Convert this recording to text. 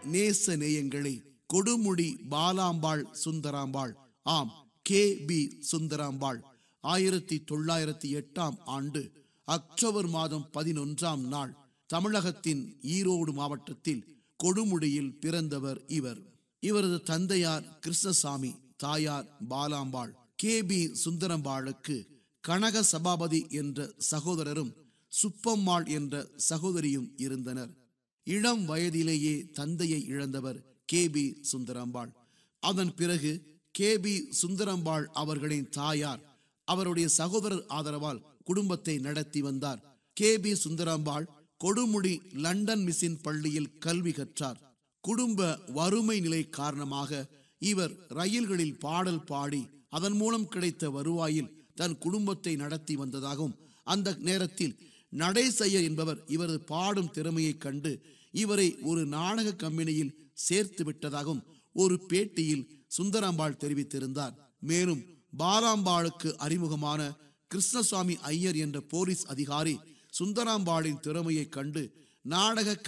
நேச நேயங்களே கொடுமுடி பாலாம்பாள் சுந்தராம்பாள் ஆம் K P Sundarambal ஆயிரத்தி தொள்ளாயிரத்தி எட்டாம் ஆண்டு அக்டோபர் மாதம் பதினொன்றாம் நாள் தமிழகத்தின் ஈரோடு மாவட்டத்தில் கொடுமுடியில் பிறந்தவர் இவர் இவரது தந்தையார் கிருஷ்ணசாமி தாயார் பாலாம்பாள் கே பி சுந்தரம்பாளுக்கு கனக சபாபதி என்ற சகோதரரும் சுப்பம்மாள் என்ற சகோதரியும் இருந்தனர் இளம் வயதிலேயே தந்தையை இழந்தவர் கே பி சுந்தரம்பாள் அதன் பிறகு கே பி சுந்தரம்பாள் அவர்களின் தாயார் அவருடைய சகோதரர் ஆதரவால் குடும்பத்தை நடத்தி வந்தார் K B Sundarambal Kodumudi London mission பள்ளியில் கல்வி கற்றார் குடும்ப வறுமை நிலை காரணமாக இவர் ரயில்களில் பாடல் பாடி அதன் மூலம் கிடைத்த வருவாயில் தன் குடும்பத்தை நடத்தி வந்ததாகவும் அந்த நேரத்தில் நடேசையர் என்பவர் இவரது பாடும் திறமையைக் கண்டு இவரை ஒரு நாடக கம்பெனியில் சேர்த்து விட்டதாகவும் ஒரு பேட்டியில் சுந்தராம்பாள் தெரிவித்திருந்தார் மேலும் பாலாம்பாளுக்கு அறிமுகமான கிருஷ்ணசுவாமி ஐயர் என்ற போலீஸ் அதிகாரி சுந்தராம்பாளின் திறமையைக் கண்டு நாடக